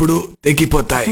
అప్పుడు తెగిపోతాయి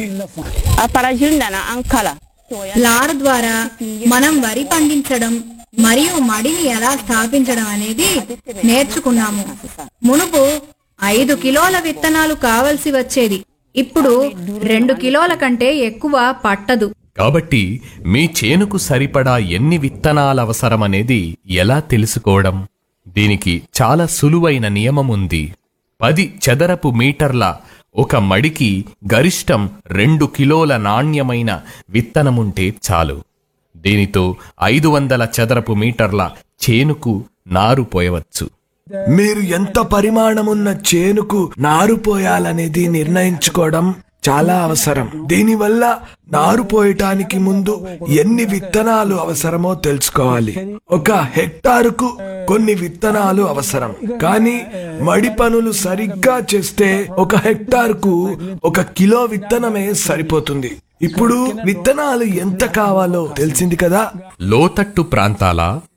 a parajin dana an kala లార్ ద్వారా మనం వరి పండించడం మరియు మడిని ఎలా స్థాపించడం అనేది నేర్చుకున్నాము మునుపు ఐదు కిలోల విత్తనాలు కావలసి వచ్చేది ఇప్పుడు రెండు కిలోల కంటే ఎక్కువ పట్టదు కాబట్టి మీ చేనుకు సరిపడా ఎన్ని విత్తనాలు అవసరమనేది ఎలా తెలుసుకోవడం దీనికి చాలా సులువైన నియమం ఉంది పది చదరపు మీటర్ల ఒక మడికి గరిష్టం రెండు కిలోల నాణ్యమైన విత్తనముంటే చాలు దీనితో ఐదు వందల చదరపు మీటర్ల చేనుకు నారు పోయవచ్చు మీరు ఎంత పరిమాణమున్న చేనుకు నారు పోయాలనేది నిర్ణయించుకోవడం చాలా అవసరం దీనివల్ల నారు పోయటానికి ముందు ఎన్ని విత్తనాలు అవసరమో తెలుసుకోవాలి ఒక హెక్టారుకు కొన్ని విత్తనాలు అవసరం కానీ మడి పనులు సరిగ్గా చేస్తే ఒక హెక్టార్కు ఒక కిలో విత్తనమే సరిపోతుంది ఇప్పుడు విత్తనాలు ఎంత కావాలో తెలిసింది కదా లోతట్టు ప్రాంతాల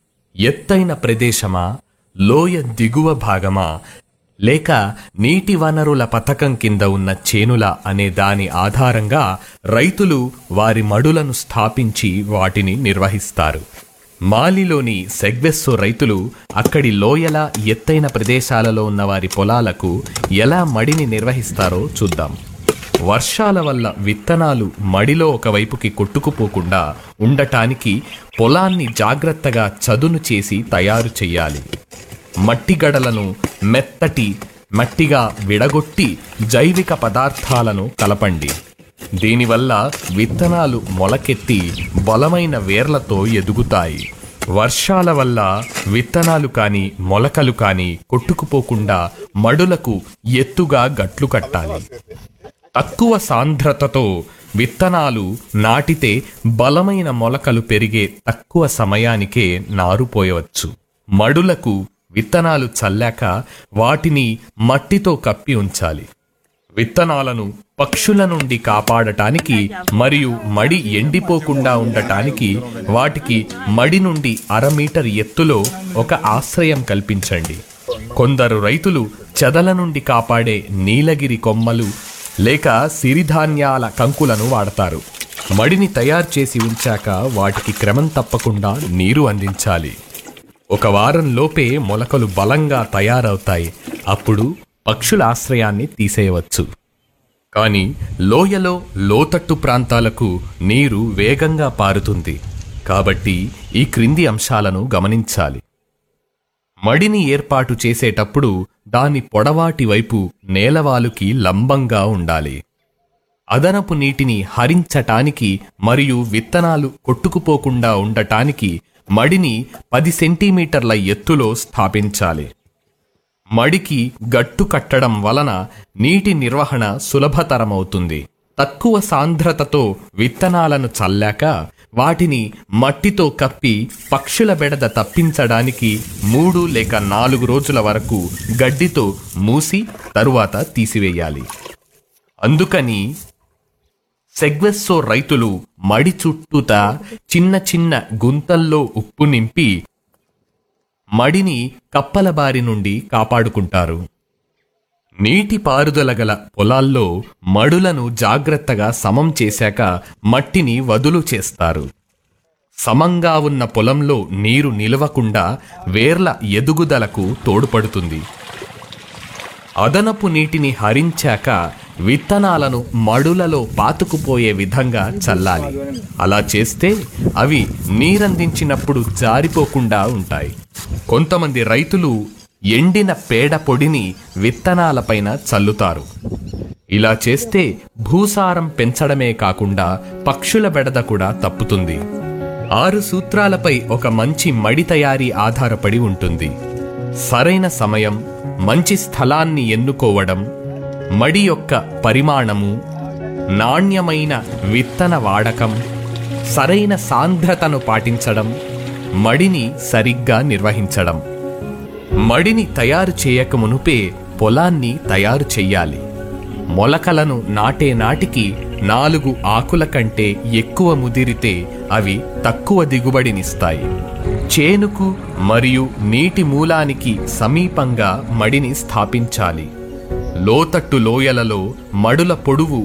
ఎత్తైన ప్రదేశమా లోయ దిగువ భాగమా లేక నీటి వనరుల పథకం కింద ఉన్న చేనుల అనే దాని ఆధారంగా రైతులు వారి మడులను స్థాపించి వాటిని నిర్వహిస్తారు మాలిలోని సెగ్వెస్సో రైతులు అక్కడి లోయల ఎత్తైన ప్రదేశాలలో ఉన్న వారి పొలాలకు ఎలా మడిని నిర్వహిస్తారో చూద్దాం వర్షాల వల్ల విత్తనాలు మడిలో ఒకవైపుకి కొట్టుకుపోకుండా ఉండటానికి పొలాన్ని జాగ్రత్తగా చదును చేసి తయారు చేయాలి మట్టి గడలను మెత్తటి మట్టిగా విడగొట్టి జైవిక పదార్థాలను కలపండి దీనివల్ల విత్తనాలు మొలకెత్తి బలమైన వేర్లతో ఎదుగుతాయి వర్షాల వల్ల విత్తనాలు కాని మొలకలు కాని కొట్టుకుపోకుండా మడులకు ఎత్తుగా గట్లు కట్టాలి తక్కువ సాంద్రతతో విత్తనాలు నాటితే బలమైన మొలకలు పెరిగే తక్కువ సమయానికే నారు పోయవచ్చు మడులకు విత్తనాలు చల్లాక వాటిని మట్టితో కప్పి ఉంచాలి విత్తనాలను పక్షుల నుండి కాపాడటానికి మరియు మడి ఎండిపోకుండా ఉండటానికి వాటికి మడి నుండి అర మీటర్ ఎత్తులో ఒక ఆశ్రయం కల్పించండి కొందరు రైతులు చెదల నుండి కాపాడే నీలగిరి కొమ్మలు లేక సిరిధాన్యాల కంకులను వాడతారు మడిని తయారు చేసి ఉంచాక వాటికి క్రమం తప్పకుండా నీరు అందించాలి ఒక వారం లోపే మొలకలు బలంగా తయారవుతాయి అప్పుడు పక్షుల ఆశ్రయాన్ని తీసేయవచ్చు కానీ లోయలో లోతట్టు ప్రాంతాలకు నీరు వేగంగా పారుతుంది కాబట్టి ఈ క్రింది అంశాలను గమనించాలి మడిని ఏర్పాటు చేసేటప్పుడు దాని పొడవాటి వైపు నేలవాలుకి లంబంగా ఉండాలి అదనపు నీటిని హరించటానికి మరియు విత్తనాలు కొట్టుకుపోకుండా ఉండటానికి మడిని పది సెంటీమీటర్ల ఎత్తులో స్థాపించాలి మడికి గట్టు కట్టడం వలన నీటి నిర్వహణ సులభతరమవుతుంది తక్కువ సాంద్రతతో విత్తనాలను చల్లాక వాటిని మట్టితో కప్పి పక్షుల బెడద తప్పించడానికి మూడు లేక నాలుగు రోజుల వరకు గడ్డితో మూసి తరువాత తీసివేయాలి అందుకని సెగ్వెస్సో రైతులు మడి చుట్టూత చిన్న చిన్న గుంతల్లో ఉప్పు నింపి మడిని కప్పల బారి నుండి కాపాడుకుంటారు నీటి పారుదల గల పొలాల్లో మడులను జాగ్రత్తగా సమం చేశాక మట్టిని వదులు చేస్తారు సమంగా ఉన్న పొలంలో నీరు నిలవకుండా వేర్ల ఎదుగుదలకు తోడ్పడుతుంది అదనపు నీటిని హరించాక విత్తనాలను మడులలో పాతుకుపోయే విధంగా చల్లాలి అలా చేస్తే అవి నీరందించినప్పుడు జారిపోకుండా ఉంటాయి కొంతమంది రైతులు ఎండిన పేడ పొడిని విత్తనాలపైన చల్లుతారు ఇలా చేస్తే భూసారం పెంచడమే కాకుండా పక్షుల బెడద కూడా తప్పుతుంది ఆరు సూత్రాలపై ఒక మంచి మడి తయారీ ఆధారపడి ఉంటుంది సరైన సమయం మంచి స్థలాన్ని ఎన్నుకోవడం మడి యొక్క పరిమాణము నాణ్యమైన విత్తన వాడకం సరైన సాంద్రతను పాటించడం మడిని సరిగ్గా నిర్వహించడం మడిని తయారు చేయక మునుపే పొలాన్ని తయారు చెయ్యాలి మొలకలను నాటే నాటికి నాలుగు ఆకుల కంటే ఎక్కువ ముదిరితే అవి తక్కువ దిగుబడినిస్తాయి చేనుకు మరియు నీటి మూలానికి సమీపంగా మడిని స్థాపించాలి లోతట్టు లోయలలో మడుల పొడువు